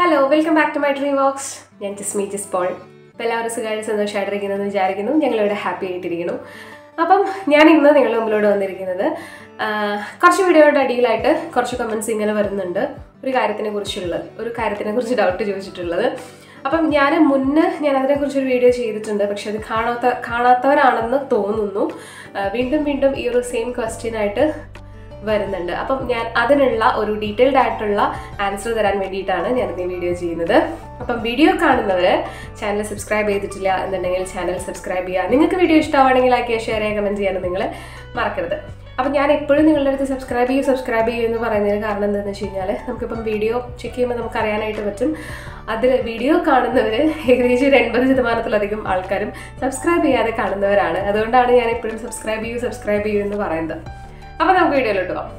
hello welcome back to my dream vox ഞാൻ ജിസ്മി ജിസ് Paul അപ്പോൾ എല്ലാവരും സുഖമായിട്ട് സന്തോഷമായിട്ടിരിക്കുന്നു വിചാരിക്കുന്നു ഞങ്ങളിവിടെ ഹാപ്പി ആയിട്ടിരിക്കുന്നു അപ്പം ഞാൻ ഇന്ന് നിങ്ങളുടെ മുമ്പിലോട്ട് വന്നിരിക്കുന്നത് ആ, കുറച്ച് വീഡിയോയുടെ അടിയിലായിട്ട് കുറച്ച് കമൻസ് ഇങ്ങനെ വരുന്നുണ്ട് ഒരു കാര്യത്തിനെ കുറിച്ചുള്ള ഒരു കാര്യത്തിനെ കുറിച്ച് ഡൗട്ട് ചോദിച്ചിട്ടുള്ളത് അപ്പം ഞാൻ മുന്നേ ഞാൻ അതിനെക്കുറിച്ച് ഒരു വീഡിയോ ചെയ്തിട്ടുണ്ട് പക്ഷെ അത് കാണാത്ത കാണാത്തവരാണെന്ന് തോന്നുന്നു ആ, വീണ്ടും വീണ്ടും ഈ ഒരു സെയിം ക്വസ്റ്റ്യൻ ആയിട്ട് വരുന്നുണ്ട് അപ്പം ഞാൻ അതിനുള്ള ഒരു ഡീറ്റെയിൽഡ് ആയിട്ടുള്ള ആൻസർ തരാൻ വേണ്ടിയിട്ടാണ് ഞാൻ ഈ വീഡിയോ ചെയ്യുന്നത് അപ്പം വീഡിയോ കാണുന്നവർ ചാനൽ സബ്സ്ക്രൈബ് ചെയ്തിട്ടില്ല എന്നുണ്ടെങ്കിൽ ചാനൽ സബ്സ്ക്രൈബ് ചെയ്യുക നിങ്ങൾക്ക് വീഡിയോ ഇഷ്ടമാണെങ്കിൽ ലൈക്ക് ചെയ്യുക ഷെയർ ചെയ്യുക കമൻറ്റ് ചെയ്യാനും നിങ്ങൾ മറക്കരുത് അപ്പം ഞാൻ എപ്പോഴും നിങ്ങളുടെ അടുത്ത് സബ്സ്ക്രൈബ് ചെയ്യും സബ്സ്ക്രൈബ് ചെയ്യും എന്ന് പറയുന്നതിന് കാരണം എന്താണെന്ന് വെച്ച് കഴിഞ്ഞാൽ നമുക്കിപ്പം വീഡിയോ ചെക്ക് ചെയ്യുമ്പോൾ നമുക്ക് അറിയാനായിട്ട് പറ്റും അതിൽ വീഡിയോ കാണുന്നവർ ഏകദേശം ഒരു എൺപത് ശതമാനത്തിലധികം ആൾക്കാരും സബ്സ്ക്രൈബ് ചെയ്യാതെ കാണുന്നവരാണ് അതുകൊണ്ടാണ് ഞാൻ എപ്പോഴും സബ്സ്ക്രൈബ് ചെയ്യൂ സബ്സ്ക്രൈബ് ചെയ്യൂ എന്ന് പറയുന്നത് അപ്പോൾ നമുക്ക് വീഡിയോയിലോട്ട് പോകാം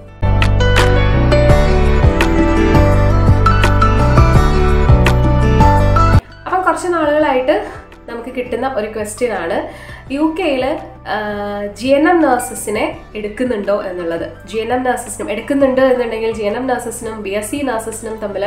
അപ്പം കുറച്ച് നാളുകളായിട്ട് നമുക്ക് കിട്ടുന്ന ഒരു ക്വസ്റ്റ്യൻ ആണ് യു കെയിൽ ജി എൻ എം നഴ്സസിനെ എടുക്കുന്നുണ്ടോ എന്നുള്ളത് ജി എൻ എം നഴ്സസിനും എടുക്കുന്നുണ്ട് എന്നുണ്ടെങ്കിൽ ജി എൻ എം നഴ്സസിനും ബി എസ് സി നഴ്സസിനും തമ്മിൽ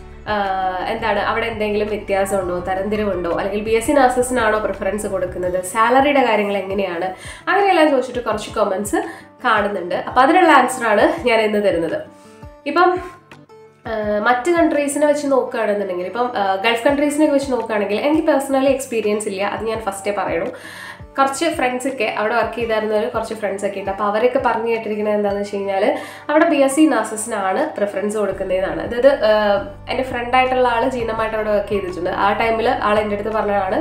എന്താണ് അവിടെ എന്തെങ്കിലും വ്യത്യാസമുണ്ടോ തരംതിരിവുണ്ടോ അല്ലെങ്കിൽ ബി എസ് സി നഴ്സസിനാണോ പ്രിഫറൻസ് കൊടുക്കുന്നത് സാലറിയുടെ കാര്യങ്ങൾ എങ്ങനെയാണ് അങ്ങനെയെല്ലാം ചോദിച്ചിട്ട് കുറച്ച് കമൻസ് കാണുന്നുണ്ട് അപ്പോൾ അതിനുള്ള ആൻസറാണ് ഞാൻ ഇന്ന് തരുന്നത് ഇപ്പം ആഹ് മറ്റ് കൺട്രീസിനെ വെച്ച് നോക്കുകയാണെന്നുണ്ടെങ്കിൽ ഇപ്പം ആഹ് ഗൾഫ് കൺട്രീസിനെ വെച്ച് നോക്കുകയാണെങ്കിൽ എനിക്ക് പേഴ്സണലി എക്സ്പീരിയൻസ് ഇല്ല അത് ഞാൻ ഫസ്റ്റേ പറയണു കുറച്ച് ഫ്രണ്ട്സ് ഒക്കെ അവിടെ വർക്ക് ചെയ്തായിരുന്നവർ കുറച്ച് ഫ്രണ്ട്സ് ഒക്കെ ഉണ്ട് അപ്പോൾ അവരൊക്കെ പറഞ്ഞു കേട്ടിരിക്കുന്നത് എന്താണെന്ന് വെച്ച് കഴിഞ്ഞാൽ അവിടെ ബി എസ് സി നഴ്സസിനാണ് പ്രിഫറൻസ് കൊടുക്കുന്നതെന്നാണ് അതായത് ആഹ് എൻ്റെ ഫ്രണ്ടായിട്ടുള്ള ആൾ ജീനമായിട്ട് അവിടെ വർക്ക് ചെയ്തിട്ടുണ്ട് ആ ടൈമിൽ ആൾ എൻ്റെ അടുത്ത് പറഞ്ഞതാണ്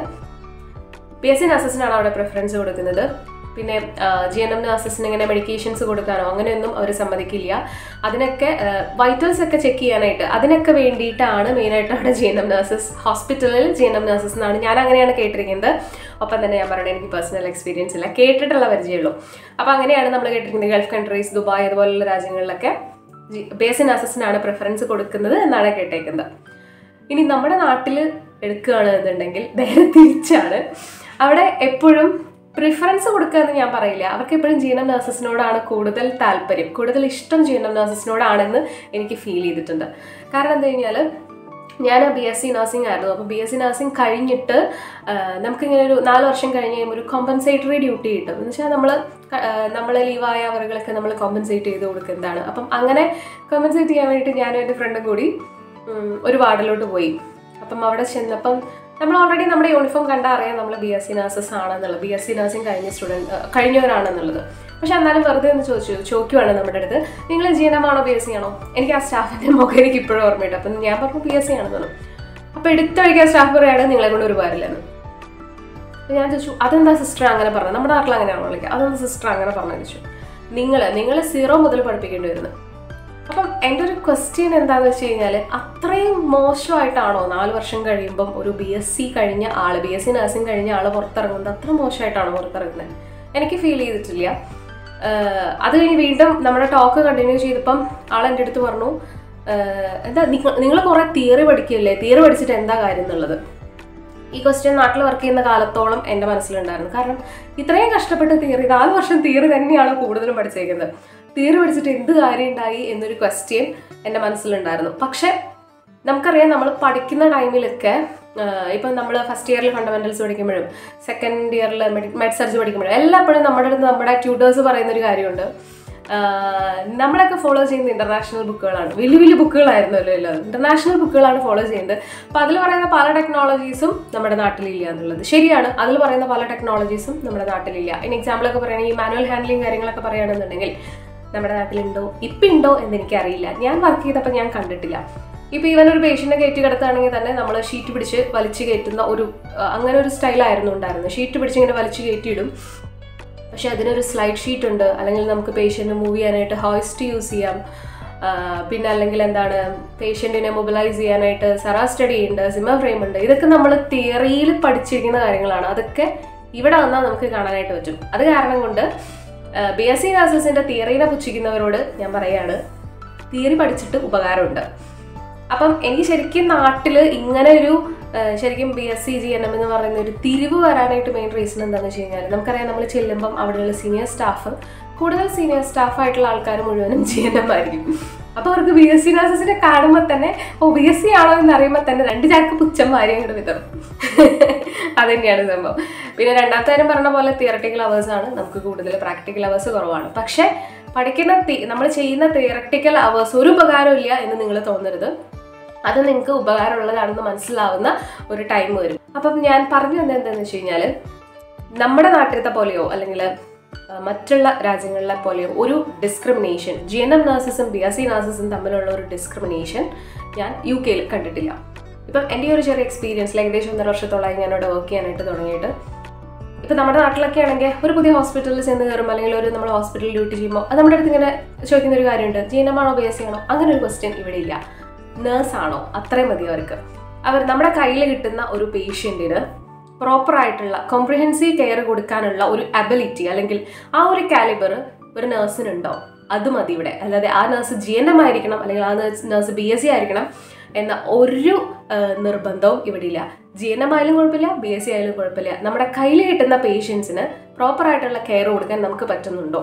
ബി എസ് സി നഴ്സസിനാണ് അവിടെ പ്രിഫറൻസ് കൊടുക്കുന്നത് പിന്നെ ജി എൻ എം നഴ്സസിന് ഇങ്ങനെ മെഡിക്കേഷൻസ് കൊടുക്കാനോ അങ്ങനെയൊന്നും അവർ സമ്മതിക്കില്ല അതിനൊക്കെ വൈറ്റൽസ് ഒക്കെ ചെക്ക് ചെയ്യാനായിട്ട് അതിനൊക്കെ വേണ്ടിയിട്ടാണ് മെയിനായിട്ട് അവിടെ ജി എൻ എം നഴ്സസ് ഹോസ്പിറ്റലിൽ ജി എൻ എം നഴ്സസ് എന്നാണ് ഞാൻ അങ്ങനെയാണ് കേട്ടിരിക്കുന്നത് ഒപ്പം തന്നെ ഞാൻ പറയുന്നത് എനിക്ക് പേഴ്സണൽ എക്സ്പീരിയൻസ് ഇല്ല കേട്ടിട്ടുള്ള പരിചയമുള്ളൂ അപ്പോൾ അങ്ങനെയാണ് നമ്മൾ കേട്ടിരിക്കുന്നത് ഗൾഫ് കൺട്രീസ് ദുബായ് അതുപോലുള്ള രാജ്യങ്ങളിലൊക്കെ ബേസിൻ നഴ്സസിനാണ് പ്രിഫറൻസ് കൊടുക്കുന്നത് എന്നാണ് കേട്ടേക്കുന്നത് ഇനി നമ്മുടെ നാട്ടിൽ എടുക്കുകയാണ് എന്നുണ്ടെങ്കിൽ നേരെ തിരിച്ചാണ് അവിടെ എപ്പോഴും പ്രിഫറൻസ് കൊടുക്കുക എന്ന് ഞാൻ പറയില്ല അവർക്ക് എപ്പോഴും ജി എൻ എം നഴ്സസിനോടാണ് കൂടുതൽ താല്പര്യം കൂടുതൽ ഇഷ്ടം ജി എൻ എം നഴ്സസിനോടാണെന്ന് എനിക്ക് ഫീൽ ചെയ്തിട്ടുണ്ട് കാരണം എന്താ കഴിഞ്ഞാൽ ഞാൻ ബി എസ് സി നഴ്സിംഗ് ആയിരുന്നു അപ്പോൾ ബി എസ് സി നഴ്സിംഗ് കഴിഞ്ഞിട്ട് ആ, നമുക്കിങ്ങനെ ഒരു നാല് വർഷം കഴിഞ്ഞ് കഴിയുമ്പോൾ ഒരു കോമ്പൻസേറ്ററി ഡ്യൂട്ടി കിട്ടും എന്ന് വെച്ചാൽ നമ്മൾ നമ്മൾ ലീവായ അവരുകളൊക്കെ നമ്മൾ കോമ്പൻസേറ്റ് ചെയ്ത് കൊടുക്കുന്നതാണ് അപ്പം അങ്ങനെ കോമ്പൻസേറ്റ് ചെയ്യാൻ വേണ്ടിയിട്ട് ഞാനും എൻ്റെ ഫ്രണ്ടും കൂടി ഉം, ഒരു വാർഡിലോട്ട് പോയി അപ്പം അവിടെ ചെന്നപ്പം നമ്മൾ ഓൾറെഡി നമ്മുടെ യൂണിഫോം കണ്ടാൽ അറിയാം നമ്മൾ ബി എസ് സി നഴ്സസ് ആണെന്നുള്ളത് ബി എസ് സി നഴ്സിംഗ് കഴിഞ്ഞ സ്റ്റുഡൻറ്റ് കഴിഞ്ഞവരാണെന്നുള്ളത് പക്ഷെ എന്നാലും വെറുതെ ഒന്ന് ചോദിച്ചു ചോദിക്കുവാണ് നമ്മുടെ അടുത്ത് നിങ്ങൾ ജി എൻ എം ആണോ ബി എസ് സി ആണോ എനിക്ക് ആ സ്റ്റാഫിൻ്റെ മുഖം എനിക്ക് ഇപ്പോഴും ഓർമ്മയുണ്ട് അപ്പം ഞാൻ പറഞ്ഞു ബി എസ് സി ആണെന്ന് പറഞ്ഞു അപ്പോൾ എടുത്ത വഴിക്കാൻ സ്റ്റാഫ് പറയുകയാണ് നിങ്ങളെ കൊണ്ട് ഒരു കാര്യമില്ലെന്ന് അപ്പോൾ ഞാൻ ചോദിച്ചു അതെന്താ സിസ്റ്റർ അങ്ങനെ പറഞ്ഞത് നമ്മുടെ നാട്ടിൽ അങ്ങനെയാണോ വിളിക്കുക അതെന്താ സിസ്റ്റർ അങ്ങനെ പറഞ്ഞു ചോദിച്ചു നിങ്ങൾ നിങ്ങൾ സീറോ മുതൽ പഠിപ്പിക്കേണ്ടി വരുന്നത് അപ്പം എൻ്റെ ഒരു ക്വസ്റ്റ്യൻ എന്താണെന്ന് വെച്ച് കഴിഞ്ഞാൽ അത്രയും മോശമായിട്ടാണോ നാല് വർഷം കഴിയുമ്പം ഒരു ബി എസ് സി കഴിഞ്ഞ ആൾ ബി എസ് സി നഴ്സിംഗ് കഴിഞ്ഞ ആൾ പുറത്തിറങ്ങുന്നത് അത്ര മോശമായിട്ടാണോ പുറത്തിറങ്ങുന്നത് എനിക്ക് ഫീൽ ചെയ്തിട്ടില്ല ആഹ് അത് കഴിഞ്ഞ് വീണ്ടും നമ്മുടെ ടോക്ക് കണ്ടിന്യൂ ചെയ്തപ്പം ആൾ എൻ്റെ അടുത്ത് പറഞ്ഞു ആഹ് എന്താ നിങ്ങൾ കുറേ തിയറി പഠിക്കില്ലേ തിയറി പഠിച്ചിട്ട് എന്താ കാര്യം എന്നുള്ളത് ഈ ക്വസ്റ്റ്യൻ നാട്ടിൽ വർക്ക് ചെയ്യുന്ന കാലത്തോളം എൻ്റെ മനസ്സിലുണ്ടായിരുന്നു കാരണം ഇത്രയും കഷ്ടപ്പെട്ട് തിയറി നാല് വർഷം തിയറി തന്നെയാണ് കൂടുതലും പഠിച്ചേക്കുന്നത് തിയറി പഠിച്ചിട്ട് എന്ത് കാര്യം ഉണ്ടായി എന്നൊരു ക്വസ്റ്റ്യൻ എൻ്റെ മനസ്സിലുണ്ടായിരുന്നു പക്ഷേ നമുക്കറിയാം നമ്മൾ പഠിക്കുന്ന ടൈമിലൊക്കെ ഇപ്പം നമ്മൾ ഫസ്റ്റ് ഇയറിൽ ഫണ്ടമെന്റൽസ് പഠിക്കുമ്പോഴും സെക്കൻഡ് ഇയറിൽ മെഡ് സർജറി പഠിക്കുമ്പോഴും എല്ലാപ്പോഴും നമ്മുടെ അടുത്ത് നമ്മുടെ ട്യൂട്ടേഴ്സ് പറയുന്ന ഒരു കാര്യമുണ്ട് ആഹ് നമ്മളൊക്കെ ഫോളോ ചെയ്യുന്ന ഇന്റർനാഷണൽ ബുക്കുകളാണ് വലിയ വലിയ ബുക്കുകളായിരുന്നല്ലോ എല്ലാം ഇന്റർനാഷണൽ ബുക്കുകളാണ് ഫോളോ ചെയ്യുന്നത് അപ്പോൾ അതിൽ പറയുന്ന പല ടെക്നോളജീസും നമ്മുടെ നാട്ടിലില്ല എന്നുള്ളത് ശരിയാണ് അതിൽ പറയുന്ന പല ടെക്നോളജീസും നമ്മുടെ നാട്ടിലില്ല ഇനി എക്സാമ്പിളൊക്കെ പറയുകയാണെങ്കിൽ ഈ മാനുവൽ ഹാൻഡ്ലിംഗ് കാര്യങ്ങളൊക്കെ പറയുകയാണെന്നുണ്ടെങ്കിൽ നമ്മുടെ നാട്ടിലുണ്ടോ ഇപ്പം ഉണ്ടോ എന്ന് എനിക്കറിയില്ല ഞാൻ വർക്ക് ചെയ്തപ്പോൾ ഞാൻ കണ്ടിട്ടില്ല ഇപ്പൊ ഈവൻ ഒരു പേഷ്യന്റിനെ കയറ്റി കിടത്തുകയാണെങ്കിൽ തന്നെ നമ്മൾ ഷീറ്റ് പിടിച്ച് വലിച്ചു കയറ്റുന്ന ഒരു ആ, അങ്ങനെ ഒരു സ്റ്റൈലായിരുന്നു ഉണ്ടായിരുന്നത് ഷീറ്റ് പിടിച്ച് ഇങ്ങനെ വലിച്ചു കയറ്റിയിടും പക്ഷെ അതിനൊരു സ്ലൈഡ് ഷീറ്റ് ഉണ്ട് അല്ലെങ്കിൽ നമുക്ക് പേഷ്യൻറ്റ് മൂവ് ചെയ്യാനായിട്ട് ഹോയിസ്റ്റ് യൂസ് ചെയ്യാം ആ, പിന്നെ അല്ലെങ്കിൽ എന്താണ് പേഷ്യൻറ്റിനെ മൊബിലൈസ് ചെയ്യാനായിട്ട് സെറാ സ്റ്റഡി ഉണ്ട് സിമ ഫ്രെയിം ഉണ്ട് ഇതൊക്കെ നമ്മൾ തിയറിയിൽ പഠിച്ചിരിക്കുന്ന കാര്യങ്ങളാണ് അതൊക്കെ ഇവിടെ വന്നാൽ നമുക്ക് കാണാനായിട്ട് പറ്റും അത് കാരണം കൊണ്ട് ബി എസ് സി നഴ്സസിൻ്റെ തിയറീനെ പുച്ഛിക്കുന്നവരോട് ഞാൻ പറയാണ് തിയറി പഠിച്ചിട്ട് ഉപകാരമുണ്ട് അപ്പം എനിക്ക് ശരിക്കും നാട്ടിൽ ഇങ്ങനെ ഒരു ആ, ശരിക്കും B S C G N M എന്ന് പറയുന്ന ഒരു തിരിവ് വരാനായിട്ട് മെയിൻ റീസൺ എന്താണെന്ന് വെച്ച് കഴിഞ്ഞാൽ നമുക്കറിയാം നമ്മൾ ചെല്ലുമ്പം അവിടെയുള്ള സീനിയർ സ്റ്റാഫ് കൂടുതൽ സീനിയർ സ്റ്റാഫ് ആയിട്ടുള്ള ആൾക്കാർ മുഴുവനും ജി എൻ എം ആയിരിക്കും അപ്പോൾ അവർക്ക് ബി എസ് സി നഴ്സസിനെ കാണുമ്പോൾ തന്നെ ഓ ബി എസ് സി ആണോ എന്ന് അറിയുമ്പോൾ തന്നെ രണ്ട് ചാക്ക് പുച്ഛം വാരി അങ്ങോട്ട് വിതറും അതുതന്നെയാണ് സംഭവം പിന്നെ രണ്ടാമത്തെ കാര്യം പറഞ്ഞ പോലെ തിയറട്ടിക്കൽ അവേഴ്സ് ആണ് നമുക്ക് കൂടുതൽ പ്രാക്ടിക്കൽ അവേഴ്സ് കുറവാണ് പക്ഷേ പഠിക്കുന്ന നമ്മൾ ചെയ്യുന്ന തിയറട്ടിക്കൽ അവേഴ്സ് ഒരു ഉപകാരമില്ല എന്ന് നിങ്ങൾ തോന്നരുത് അത് നിങ്ങൾക്ക് ഉപകാരമുള്ളതാണെന്ന് മനസ്സിലാവുന്ന ഒരു ടൈം വരും അപ്പം ഞാൻ പറഞ്ഞു തന്നെ എന്താണെന്ന് വെച്ച് കഴിഞ്ഞാൽ നമ്മുടെ നാട്ടിലത്തെ പോലെയോ അല്ലെങ്കിൽ ആ, മറ്റുള്ള രാജ്യങ്ങളിലെ പോലെയോ ഒരു ഡിസ്ക്രിമിനേഷൻ ജി എൻ എം നഴ്സസും ബി എസ് സി നഴ്സസും തമ്മിലുള്ള ഒരു ഡിസ്ക്രിമിനേഷൻ ഞാൻ യു കെയിൽ കണ്ടിട്ടില്ല ഇപ്പം എൻ്റെ ഈ ഒരു ചെറിയ എക്സ്പീരിയൻസിൽ ഏകദേശം ഒന്നര വർഷത്തോളമായി ഞാൻ അവിടെ വർക്ക് ചെയ്യാനായിട്ട് തുടങ്ങിയിട്ട് ഇപ്പം നമ്മുടെ നാട്ടിലൊക്കെ ആണെങ്കിൽ ഒരു പുതിയ ഹോസ്പിറ്റലിൽ ചെന്ന് കയറുമ്പോൾ അല്ലെങ്കിൽ ഒരു നമ്മൾ ഹോസ്പിറ്റലിൽ ഡ്യൂട്ടി ചെയ്യുമ്പോൾ അത് നമ്മുടെ അടുത്ത് ഇങ്ങനെ ചോദിക്കുന്ന ഒരു കാര്യമുണ്ട് ജി എൻ എം ആണോ ബി എസ് സി ആണോ അങ്ങനെ ഒരു ക്വസ്റ്റ്യൻ ഇവിടെ ഇല്ല നേഴ്സ് ആണോ അത്രയും മതി അവർക്ക് അവർ നമ്മുടെ കയ്യിൽ കിട്ടുന്ന ഒരു പേഷ്യൻറ്റിന് പ്രോപ്പർ ആയിട്ടുള്ള കോംപ്രിഹെൻസീവ് കെയർ കൊടുക്കാനുള്ള ഒരു അബിലിറ്റി അല്ലെങ്കിൽ ആ ഒരു കാലിബർ ഒരു നേഴ്സിനുണ്ടോ അത് മതി ഇവിടെ അല്ലാതെ ആ നേഴ്സ് ജി എൻ എം ആയിരിക്കണം അല്ലെങ്കിൽ ആ നേഴ്സ് ബി എസ് സി ആയിരിക്കണം എന്ന ഒരു ആ, നിർബന്ധവും ഇവിടെ ഇല്ല ജി എൻ എം ആയാലും കുഴപ്പമില്ല ബി എസ് സി ആയാലും കുഴപ്പമില്ല നമ്മുടെ കയ്യിൽ കിട്ടുന്ന പേഷ്യൻസിന് പ്രോപ്പർ ആയിട്ടുള്ള കെയർ കൊടുക്കാൻ നമുക്ക് പറ്റുന്നുണ്ടോ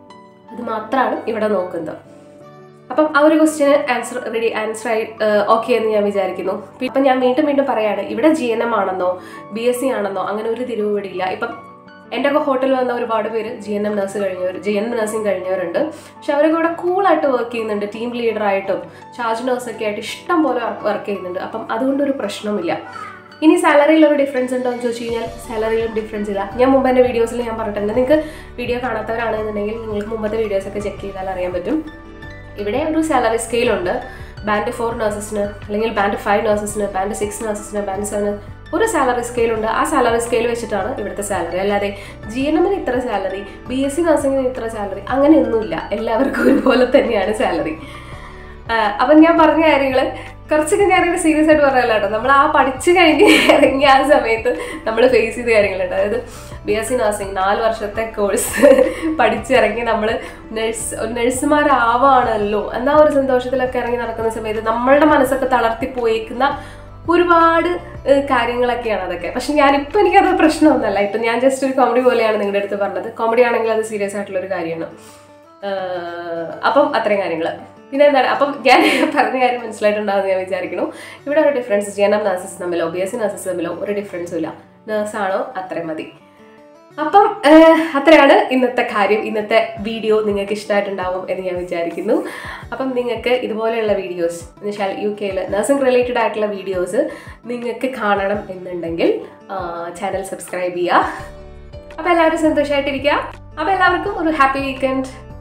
അത് മാത്രമാണ് ഇവിടെ നോക്കുന്നത് അപ്പം ആ ഒരു ക്വസ്റ്റ്യന് ആൻസർ റെഡി ആൻസർ ആയി ഓക്കെ എന്ന് ഞാൻ വിചാരിക്കുന്നു ഇപ്പം ഞാൻ വീണ്ടും വീണ്ടും പറയാണ് ഇവിടെ ജി എൻ എം ആണെന്നോ ബി എസ് സി ആണെന്നോ അങ്ങനെ ഒരു തിരിവ് ഇവിടെ ഇല്ല ഇപ്പം എൻ്റെ ഒക്കെ ഹോട്ടലിൽ വന്ന ഒരുപാട് പേര് ജി എൻ എം നഴ്സ് കഴിഞ്ഞവർ ജി എൻ എം നഴ്സിംഗ് കഴിഞ്ഞവരുണ്ട് പക്ഷെ അവരൊക്കെ ഇവിടെ കൂളായിട്ട് വർക്ക് ചെയ്യുന്നുണ്ട് ടീം ലീഡറായിട്ടും ചാർജ് നഴ്സൊക്കെ ആയിട്ട് ഇഷ്ടം പോലെ വർക്ക് ചെയ്യുന്നുണ്ട് അപ്പം അതുകൊണ്ടൊരു പ്രശ്നമില്ല ഇനി സാലറിയിൽ ഒരു ഡിഫറൻസ് ഉണ്ടോ എന്ന് ചോദിച്ചു കഴിഞ്ഞാൽ സാലറിയിലും ഡിഫറൻസ് ഇല്ല ഞാൻ മുമ്പ് എൻ്റെ വീഡിയോസിൽ ഞാൻ പറഞ്ഞിട്ടുണ്ട് നിങ്ങൾക്ക് വീഡിയോ കാണാത്തവരാണെന്നുണ്ടെങ്കിൽ നിങ്ങൾക്ക് മുമ്പത്തെ വീഡിയോസൊക്കെ ചെക്ക് ചെയ്താൽ അറിയാൻ പറ്റും ഇവിടെ ഒരു സാലറി സ്കെയിലുണ്ട് ബാൻഡ് ഫോർ നഴ്സസിന് അല്ലെങ്കിൽ ബാൻഡ് ഫൈവ് നഴ്സസിന് ബാൻഡ് സിക്സ് നഴ്സസിന് ബാൻഡ് സെവന് ഒരു സാലറി സ്കെയിലുണ്ട് ആ സാലറി സ്കെയിൽ വെച്ചിട്ടാണ് ഇവിടുത്തെ സാലറി അല്ലാതെ ജി എൻ എമ്മിന് ഇത്ര സാലറി ബി എസ് സി നഴ്സിംഗിന് ഇത്ര സാലറി അങ്ങനെയൊന്നുമില്ല എല്ലാവർക്കും ഒരുപോലെ തന്നെയാണ് സാലറി അപ്പം ഞാൻ പറഞ്ഞ കാര്യങ്ങൾ കുറച്ചൊക്കെ ഞാനിങ്ങനെ സീരിയസ് ആയിട്ട് പറയാമല്ലോ കേട്ടോ നമ്മൾ ആ പഠിച്ചു കഴിഞ്ഞ് ഇറങ്ങിയ ആ സമയത്ത് നമ്മൾ ഫേസ് ചെയ്ത കാര്യങ്ങളുണ്ട് അതായത് ബി എസ് സി നഴ്സിംഗ് നാല് വർഷത്തെ കോഴ്സ് പഠിച്ചിറങ്ങി നമ്മൾ നഴ്സ് നഴ്സുമാരാവാണല്ലോ എന്നാ ഒരു സന്തോഷത്തിലൊക്കെ ഇറങ്ങി നടക്കുന്ന സമയത്ത് നമ്മളുടെ മനസ്സൊക്കെ തളർത്തി പോയേക്കുന്ന ഒരുപാട് ഏഹ്, കാര്യങ്ങളൊക്കെയാണ് അതൊക്കെ പക്ഷെ ഞാനിപ്പോൾ എനിക്കത് പ്രശ്നമൊന്നുമല്ല ഇപ്പം ഞാൻ ജസ്റ്റ് ഒരു കോമഡി പോലെയാണ് നിങ്ങളുടെ അടുത്ത് പറഞ്ഞത് കോമഡി ആണെങ്കിൽ അത് സീരിയസ് ആയിട്ടുള്ള ഒരു കാര്യമാണ് ഏഹ്, അപ്പം അത്രയും കാര്യങ്ങൾ പിന്നെ എന്താണ് അപ്പം ഞാൻ പറഞ്ഞ കാര്യം മനസ്സിലായിട്ടുണ്ടാവുമെന്ന് ഞാൻ വിചാരിക്കുന്നു ഇവിടെ ഒരു difference G N M nurses തമ്മിലോ ബി എസ് സി നഴ്സസ് തമ്മിലോ ഒരു ഡിഫറൻസും ഇല്ല നേഴ്സാണോ അത്രയും മതി അപ്പം ഏഹ്, അത്രയാണ് ഇന്നത്തെ കാര്യം ഇന്നത്തെ വീഡിയോ നിങ്ങൾക്ക് ഇഷ്ടമായിട്ടുണ്ടാവും എന്ന് ഞാൻ വിചാരിക്കുന്നു അപ്പം നിങ്ങൾക്ക് ഇതുപോലെയുള്ള വീഡിയോസ് എന്നുവെച്ചാൽ യു കെയിൽ നഴ്സിംഗ് റിലേറ്റഡ് ആയിട്ടുള്ള വീഡിയോസ് നിങ്ങൾക്ക് കാണണം എന്നുണ്ടെങ്കിൽ ചാനൽ സബ്സ്ക്രൈബ് ചെയ്യുക അപ്പോൾ എല്ലാവരും സന്തോഷമായിട്ടിരിക്കുക അപ്പോൾ എല്ലാവർക്കും ഒരു ഹാപ്പി വീക്കെൻഡ്